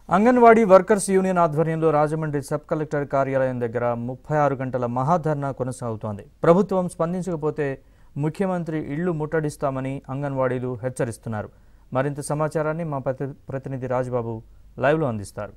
anganwadi workers union ఆధ్వర్యంలో Rajahmundry sub collector కార్యాలయం దగ్గర ముప్పై ఆరు గంటల మహాధర్నా కొనసాగుతోంది ప్రభుత్వం స్పందించకపోతే ముఖ్యమంత్రి ఇళ్లు ముట్టడిస్తామని అంగన్వాడీలు హెచ్చరిస్తున్నారు మరింత సమాచారాన్ని మా ప్రతి ప్రతినిధి రాజుబాబు లైవ్లో అందిస్తారు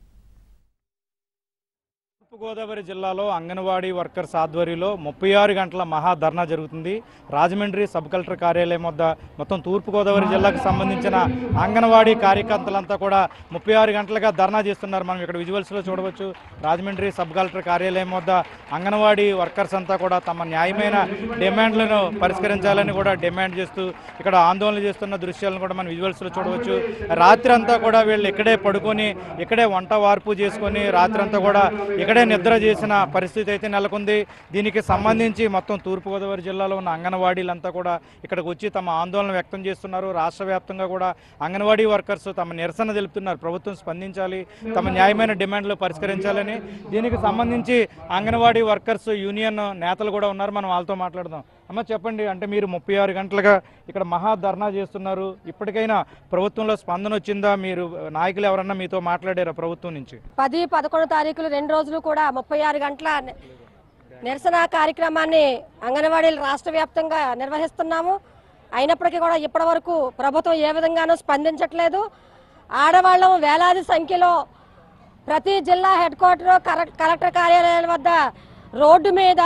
తూర్పుగోదావరి జిల్లాలో అంగన్వాడీ వర్కర్స్ ఆధ్వర్యంలో ముప్పై ఆరు గంటల మహా ధర్నా జరుగుతుంది రాజమండ్రి సబ్ కలెక్టర్ కార్యాలయం వద్ద మొత్తం తూర్పుగోదావరి జిల్లాకు సంబంధించిన అంగన్వాడీ కార్యకర్తలంతా కూడా ముప్పై ఆరు గంటలుగా ధర్నా చేస్తున్నారు మనం ఇక్కడ విజువల్స్లో చూడవచ్చు రాజమండ్రి సబ్ కలెక్టర్ కార్యాలయం వద్ద అంగన్వాడీ వర్కర్స్ అంతా కూడా తమ న్యాయమైన డిమాండ్లను పరిష్కరించాలని కూడా డిమాండ్ చేస్తూ ఇక్కడ ఆందోళన చేస్తున్న దృశ్యాలను కూడా మనం విజువల్స్లో చూడవచ్చు రాత్రి అంతా కూడా వీళ్ళు ఇక్కడే పడుకొని ఇక్కడే వంట వార్పు చేసుకొని రాత్రి అంతా కూడా ఇక్కడే నిద్ర చేసిన పరిస్థితి అయితే నెలకొంది దీనికి సంబంధించి మొత్తం తూర్పుగోదావరి జిల్లాలో ఉన్న అంగన్వాడీలంతా కూడా ఇక్కడికి వచ్చి తమ ఆందోళన వ్యక్తం చేస్తున్నారు రాష్ట్ర వ్యాప్తంగా కూడా అంగన్వాడీ వర్కర్స్ తమ నిరసన తెలుపుతున్నారు ప్రభుత్వం స్పందించాలి తమ న్యాయమైన డిమాండ్లు పరిష్కరించాలని దీనికి సంబంధించి అంగన్వాడీ వర్కర్స్ యూనియన్ నేతలు కూడా ఉన్నారు మనం వాళ్ళతో మాట్లాడదాం అమ్మ చెప్పండి అంటే మీరు ముప్పై ఆరు గంటలుగా ఇక్కడ మహా ధర్నా చేస్తున్నారు ఇప్పటికైనా ప్రభుత్వంలో స్పందన వచ్చిందా మీరు నాయకులు ఎవరన్నా మీతో మాట్లాడారా ప్రభుత్వం నుంచి పది పదకొండు తారీఖులు రెండు రోజులు కూడా ముప్పై ఆరు గంటల ని- నిరసన కార్యక్రమాన్ని అంగన్వాడీలు రాష్ట్ర వ్యాప్తంగా నిర్వహిస్తున్నాము అయినప్పటికీ కూడా ఇప్పటి వరకు ప్రభుత్వం ఏ విధంగానూ స్పందించట్లేదు ఆడవాళ్ళం వేలాది సంఖ్యలో ప్రతి జిల్లా హెడ్ క్వార్టర్ కర- కలెక్టర్ కార్యాలయాల వద్ద రోడ్డు మీద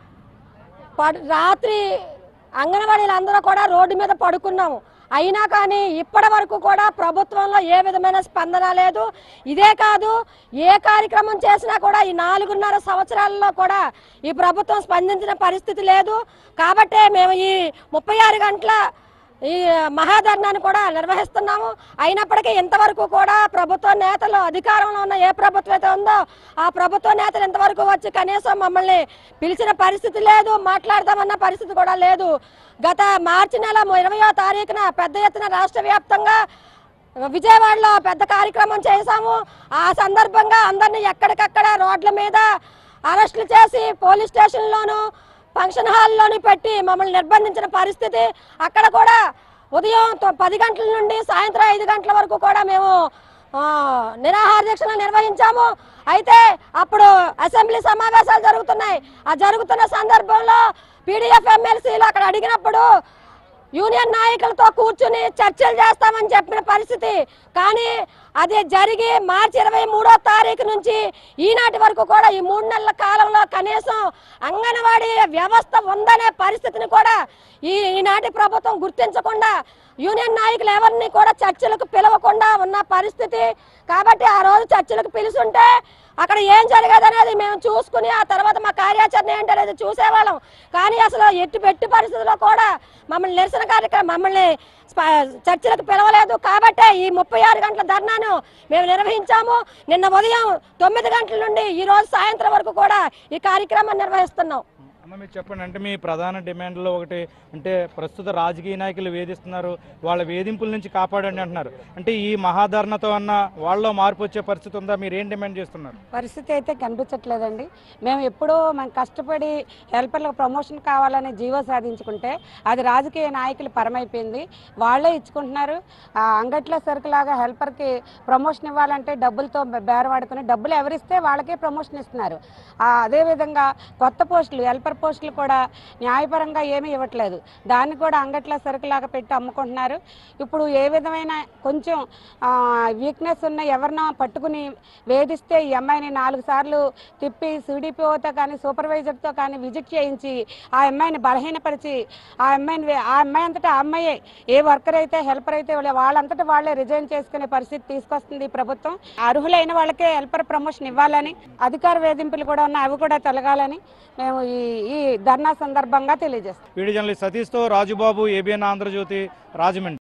పడు రాత్రి అంగన్వాడీలు అందరూ కూడా రోడ్డు మీద పడుకున్నాము అయినా కానీ ఇప్పటి వరకు కూడా ప్రభుత్వంలో ఏ విధమైన స్పందన లేదు ఇదే కాదు ఏ కార్యక్రమం చేసినా కూడా ఈ నాలుగున్నర సంవత్సరాలలో కూడా ఈ ప్రభుత్వం స్పందించిన పరిస్థితి లేదు కాబట్టే మేము ఈ ముప్పై ఆరు గంటల ఈ మహాధర్నాన్ని కూడా నిర్వహిస్తున్నాము అయినప్పటికీ ఇంతవరకు కూడా ప్రభుత్వ నేతలు అధికారంలో ఉన్న ఏ ప్రభుత్వం అయితే ఉందో ఆ ప్రభుత్వ నేతలు ఇంతవరకు వచ్చి కనీసం మమ్మల్ని పిలిచిన పరిస్థితి లేదు మాట్లాడదామన్న పరిస్థితి కూడా లేదు గత మార్చి నెల ఇరవయో తారీఖున పెద్ద ఎత్తున రాష్ట్ర వ్యాప్తంగా విజయవాడలో పెద్ద కార్యక్రమం చేశాము ఆ సందర్భంగా అందరినీ ఎక్కడికక్కడ రోడ్ల మీద అరెస్టులు చేసి పోలీస్ స్టేషన్లోను ఫంక్షన్ హాల్లోని పెట్టి మమ్మల్ని నిర్బంధించిన పరిస్థితి అక్కడ కూడా ఉదయం తొ- పది గంటల నుండి సాయంత్రం ఐదు గంటల వరకు కూడా మేము ఆ, నిరాహార దీక్షలు నిర్వహించాము అయితే అప్పుడు అసెంబ్లీ సమావేశాలు జరుగుతున్నాయి ఆ జరుగుతున్న సందర్భంలో పీడిఎఫ్ ఎమ్మెల్సీలు అక్కడ అడిగినప్పుడు యూనియన్ నాయకులతో కూర్చుని చర్చలు చేస్తామని చెప్పిన పరిస్థితి కానీ అది జరిగి మార్చి ఇరవై మూడో తారీఖు నుంచి ఈనాటి వరకు కూడా ఈ మూడు నెలల కాలంలో కనీసం అంగన్వాడీ వ్యవస్థ ఉందనే పరిస్థితిని కూడా ఈ ఈనాటి ప్రభుత్వం గుర్తించకుండా యూనియన్ నాయకులు ఎవరిని కూడా చర్చలకు పిలవకుండా ఉన్న పరిస్థితి కాబట్టి ఆ రోజు చర్చలకు పిలుచుంటే అక్కడ ఏం జరిగేదనేది మేము చూసుకుని ఆ తర్వాత మా కార్యాచరణ ఏంటనేది చూసేవాళ్ళం కానీ అసలు ఎట్టి పెట్టి పరిస్థితుల్లో కూడా మమ్మల్ని నిరసన కార్యక్రమం మమ్మల్ని స్ప- చర్చలకు పిలవలేదు కాబట్టే ఈ ముప్పై ఆరు గంటల ధర్నాను మేము నిర్వహించాము నిన్న ఉదయం తొమ్మిది గంటల నుండి ఈ రోజు సాయంత్రం వరకు కూడా ఈ కార్యక్రమాన్ని నిర్వహిస్తున్నాం అమ్మ మీరు చెప్పండి అంటే మీ ప్రధాన డిమాండ్లో ఒకటి అంటే ప్రస్తుత రాజకీయ నాయకులు వేధిస్తున్నారు వాళ్ళ వేధింపుల నుంచి కాపాడండి అంటున్నారు అంటే ఈ మహాధరణతో అన్న వాళ్ళలో మార్పు వచ్చే పరిస్థితి ఉందా మీరు ఏం డిమాండ్ చేస్తున్నారు పరిస్థితి అయితే కనిపించట్లేదండి మేము ఎప్పుడూ మేము కష్టపడి హెల్పర్లకు ప్రమోషన్ కావాలని జీవో సాధించుకుంటే అది రాజకీయ నాయకులు పరమైపోయింది వాళ్ళే ఇచ్చుకుంటున్నారు ఆ అంగట్లో సరుకులాగా హెల్పర్కి ప్రమోషన్ ఇవ్వాలంటే డబ్బులతో బేరవాడుకుని డబ్బులు ఎవరిస్తే వాళ్ళకే ప్రమోషన్ ఇస్తున్నారు ఆ, అదేవిధంగా కొత్త పోస్టులు హెల్పర్ పోస్టులు కూడా న్యాయపరంగా ఏమీ ఇవ్వట్లేదు దాన్ని కూడా అంగట్లో సరుకులాగా పెట్టి అమ్ముకుంటున్నారు ఇప్పుడు ఏ విధమైన కొంచెం వీక్నెస్ ఉన్న ఎవరినో పట్టుకుని వేధిస్తే ఈ అమ్మాయిని నాలుగు సార్లు తిప్పి సిడిపిఓతో కానీ సూపర్వైజర్తో కానీ విజిట్ చేయించి ఆ అమ్మాయిని బలహీనపరిచి ఆ అమ్మాయిని వే- ఆ అమ్మాయి అంతటా ఆ అమ్మాయే ఏ వర్కర్ అయితే హెల్పర్ అయితే వాళ్ళ- వాళ్ళంతటా వాళ్ళే రిజైన్ చేసుకునే పరిస్థితి తీసుకొస్తుంది ఈ ప్రభుత్వం అర్హులైన వాళ్ళకే హెల్పర్ ప్రమోషన్ ఇవ్వాలని అధికార వేధింపులు కూడా ఉన్నాయి అవి కూడా తొలగాలని మేము ఈ ఈ ధర్నా సందర్భంగా తెలియజేస్తాం వీడియో జర్నలిస్ట్ సతీష్తో రాజుబాబు ఏబిఎన్ ఆంధ్రజ్యోతి రాజమండ్రి